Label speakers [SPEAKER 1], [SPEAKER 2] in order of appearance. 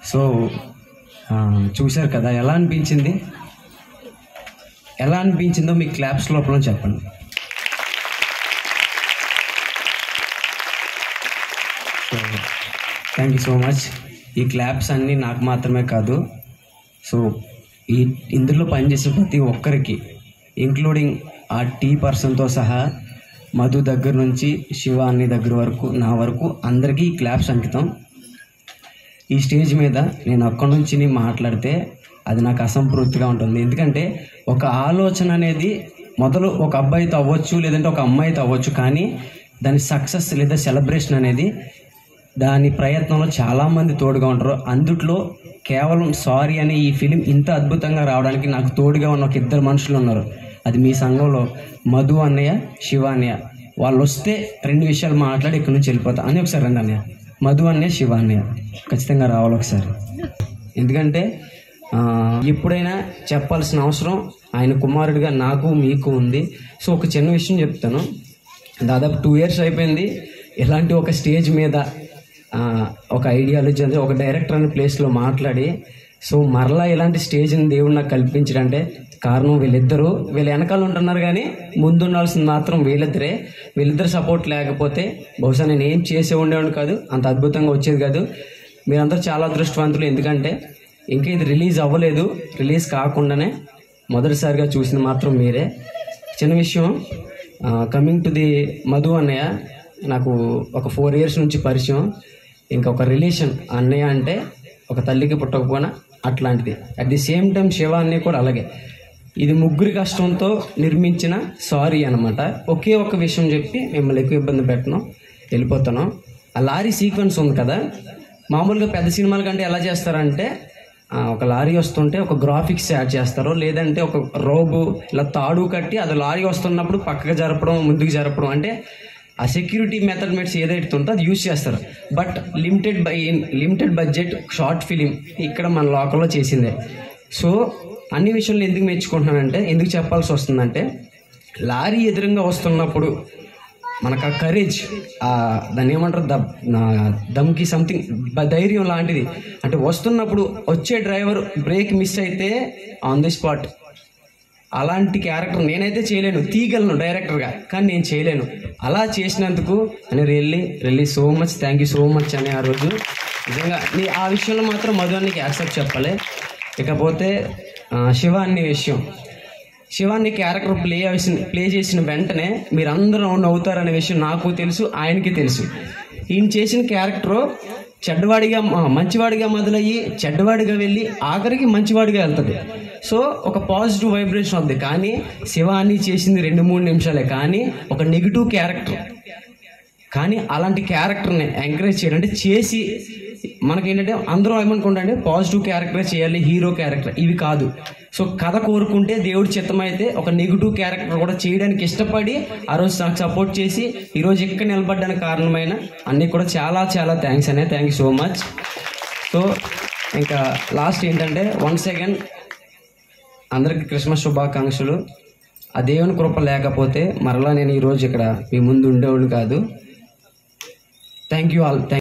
[SPEAKER 1] so ఆ, చూశారు కదా ఎలా అనిపించింది ఎలా అనిపించిందో మీ క్లాప్స్ లోపల చెప్పండి so thank you so much ఈ క్లాప్స్ అన్నీ నాకు మాత్రమే కాదు సో ఈ ఇందులో పనిచేసే ప్రతి ఒక్కరికి ఇంక్లూడింగ్ ఆ టీ పర్సన్తో సహా మధు దగ్గర నుంచి శివాని దగ్గర వరకు నా వరకు అందరికీ ఈ క్లాప్స్ అంకితం ఈ స్టేజ్ మీద నేను అక్కడి నుంచి నీ మాట్లాడితే అది నాకు అసంపూర్తిగా ఉంటుంది ఎందుకంటే ఒక ఆలోచన అనేది మొదలు ఒక అబ్బాయితో అవ్వచ్చు లేదంటే ఒక అమ్మాయితో అవ్వచ్చు కానీ దాని సక్సెస్ లేదా సెలబ్రేషన్ అనేది దాని ప్రయత్నంలో చాలామంది తోడుగా ఉంటారు అందుట్లో కేవలం సారీ అనే ఈ ఫిలిం ఇంత అద్భుతంగా రావడానికి నాకు తోడుగా ఉన్న ఒక ఇద్దరు మనుషులు ఉన్నారు అది మీ సంఘంలో మధు అన్నయ్య శివ అన్నయ్య వాళ్ళు వస్తే రెండు విషయాలు మాట్లాడి ఇక్కడి నుంచి వెళ్ళిపోతా అని ఒకసారి రండి అన్నయ్య మధు అన్నయ్య శివ అన్నయ్య ఖచ్చితంగా రావాలి ఒకసారి ఎందుకంటే ఆ, ఎప్పుడైనా చెప్పాల్సిన అవసరం ఆయన కుమారుడిగా నాకు మీకు ఉంది సో ఒక చిన్న విషయం చెప్తాను దాదాపు టూ ఇయర్స్ అయిపోయింది ఇలాంటి ఒక స్టేజ్ మీద ఆ, ఒక ఐడియాలజీ అంటే ఒక డైరెక్టర్ అనే ప్లేస్లో మాట్లాడి సో మరలా ఇలాంటి స్టేజ్ని దేవుడు నాకు కల్పించడంటే కారణం వీళ్ళిద్దరూ వీళ్ళ వెనకాల ఉంటున్నారు కానీ ముందు ఉండాల్సింది మాత్రం వీళ్ళిద్దరే వీళ్ళిద్దరు సపోర్ట్ లేకపోతే బహుశా నేను ఏం చేసే ఉండేవాడిని కాదు అంత అద్భుతంగా వచ్చేది కాదు మీరందరూ చాలా అదృష్టవంతులు ఎందుకంటే ఇంకా ఇది రిలీజ్ అవ్వలేదు రిలీజ్ కాకుండానే మొదటిసారిగా చూసిన మాత్రం మీరే చిన్న విషయం కమింగ్ టు ది మధు అన్నయ్య నాకు ఒక ఫోర్ ఇయర్స్ నుంచి పరిచయం ఇంకా ఒక రిలేషన్ అన్నయ్య అంటే ఒక తల్లికి పుట్టకపోయినా అట్లాంటిది at the same time Shiva అన్నయ్య కూడా అలాగే ఇది ముగ్గురి కష్టంతో నిర్మించిన సారీ అనమాట ఒకే ఒక విషయం చెప్పి మిమ్మల్ని ఎక్కువ ఇబ్బంది పెట్టను వెళ్ళిపోతాను ఆ లారీ సీక్వెన్స్ ఉంది కదా మామూలుగా పెద్ద సినిమాల కంటే ఎలా చేస్తారంటే ఆ, ఒక లారీ వస్తుంటే ఒక గ్రాఫిక్స్ యాడ్ చేస్తారు లేదంటే ఒక రోబు ఇలా తాడు కట్టి అది లారీ వస్తున్నప్పుడు పక్కకు జరపడం ముందుకు జరపడం అంటే ఆ సెక్యూరిటీ మెథడ్ మెట్స్ ఏదైతే ఉందో అది యూజ్ చేస్తారు but limited by limited budget short film ఇక్కడ మన లోకల్లో చేసిందే సో అన్ని విషయాలు ఎందుకు మెచ్చుకుంటున్నానంటే ఎందుకు చెప్పాల్సి వస్తుందంటే లారీ ఎదురుగా వస్తున్నప్పుడు మనకు ఆ కరేజ్ దాన్ని ఏమంటారు ద నా- దమ్కి సంథింగ్ ధైర్యం లాంటిది అంటే వస్తున్నప్పుడు వచ్చే డ్రైవర్ బ్రేక్ మిస్ అయితే ఆన్ ది స్పాట్ అలాంటి క్యారెక్టర్ నేనైతే చేయలేను తీయగలను డైరెక్టర్గా కానీ నేను చేయలేను అలా చేసినందుకు అని really really so much thank you so much అని ఆ రోజు నిజంగా నీ ఆ విషయంలో మాత్రం మధు నీకు యాక్సెప్ట్ చెప్పాలి ఇకపోతే ఆ, శివ అనే విషయం శివాన్ని క్యారెక్టర్ ప్లే చేసిన ప్లే చేసిన వెంటనే మీరందరూ నవ్వుతారనే విషయం నాకు తెలుసు ఆయనకి తెలుసు ఈయన చేసిన క్యారెక్టర్ చెడ్డవాడిగా ఆ, మంచివాడిగా మొదలయ్యి చెడ్డవాడిగా వెళ్ళి ఆఖరికి మంచివాడిగా వెళ్తుంది సో ఒక పాజిటివ్ వైబ్రేషన్ అవుతుంది కానీ శివాని చేసింది రెండు మూడు నిమిషాలే కానీ ఒక నెగిటివ్ క్యారెక్టర్ కానీ అలాంటి క్యారెక్టర్ని ఎంకరేజ్ చేయడం అంటే చేసి మనకి ఏంటంటే అందరూ ఏమనుకుంటే పాజిటివ్ క్యారెక్టర్ చేయాలి హీరో క్యారెక్టర్ ఇవి కాదు సో కథ కోరుకుంటే దేవుడి చిత్తమైతే ఒక నెగిటివ్ క్యారెక్టర్ కూడా చేయడానికి ఇష్టపడి ఆ రోజు నాకు సపోర్ట్ చేసి ఈరోజు ఇక్కడ నిలబడ్డానికి కారణమైన అన్నీ కూడా చాలా చాలా థ్యాంక్స్ అనే thank you so much so ఇంకా లాస్ట్ ఏంటంటే వన్స్ అగైన్ అందరికి క్రిస్మస్ శుభాకాంక్షలు ఆ దేవుని కృప లేకపోతే మరలా నేను ఈరోజు ఇక్కడ మీ ముందు ఉండేవాడిని కాదు థ్యాంక్ యూ ఆల్ థ్యాంక్